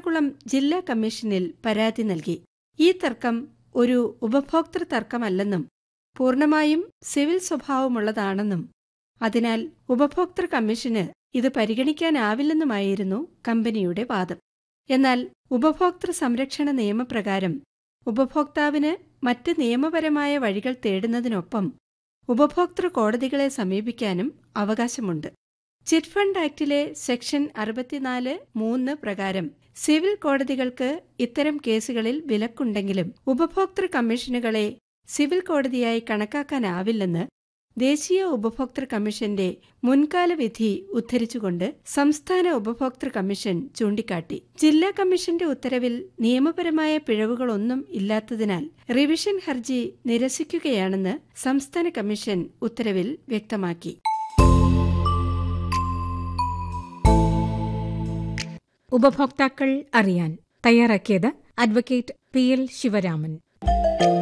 എറണാകുളം ജില്ലാ കമ്മീഷനിൽ പരാതി നൽകി ഈ തർക്കം ഒരു ഉപഭോക്തൃ തർക്കമല്ലെന്നും പൂർണ്ണമായും സിവിൽ സ്വഭാവമുള്ളതാണെന്നും അതിനാൽ ഉപഭോക്തൃ കമ്മീഷന് ഇത് പരിഗണിക്കാനാവില്ലെന്നുമായിരുന്നു കമ്പനിയുടെ വാദം എന്നാൽ ഉപഭോക്തൃ സംരക്ഷണ നിയമപ്രകാരം ഉപഭോക്താവിന് മറ്റ് നിയമപരമായ വഴികൾ തേടുന്നതിനൊപ്പം ഉപഭോക്തൃ കോടതികളെ സമീപിക്കാനും അവകാശമുണ്ട് ചിറ്റ് ഫണ്ട് ആക്ടിലെ സെക്ഷൻ അറുപത്തിനാല് മൂന്ന് പ്രകാരം സിവിൽ കോടതികൾക്ക് ഇത്തരം കേസുകളിൽ വിലക്കുണ്ടെങ്കിലും ഉപഭോക്തൃ കമ്മീഷനുകളെ സിവിൽ കോടതിയായി കണക്കാക്കാനാവില്ലെന്ന് ദേശീയ ഉപഭോക്തൃ കമ്മീഷന്റെ മുൻകാല വിധി ഉദ്ധരിച്ചുകൊണ്ട് സംസ്ഥാന ഉപഭോക്തൃ കമ്മീഷൻ ചൂണ്ടിക്കാട്ടി ജില്ലാ കമ്മീഷന്റെ ഉത്തരവിൽ നിയമപരമായ പിഴവുകളൊന്നും ഇല്ലാത്തതിനാൽ റിവിഷൻ ഹർജി നിരസിക്കുകയാണെന്ന് സംസ്ഥാന കമ്മീഷൻ ഉത്തരവിൽ വ്യക്തമാക്കി ഉപഭോക്താക്കൾ അറിയാൻ തയ്യാറാക്കിയത് അഡ്വക്കേറ്റ് പി എൽ ശിവരാമൻ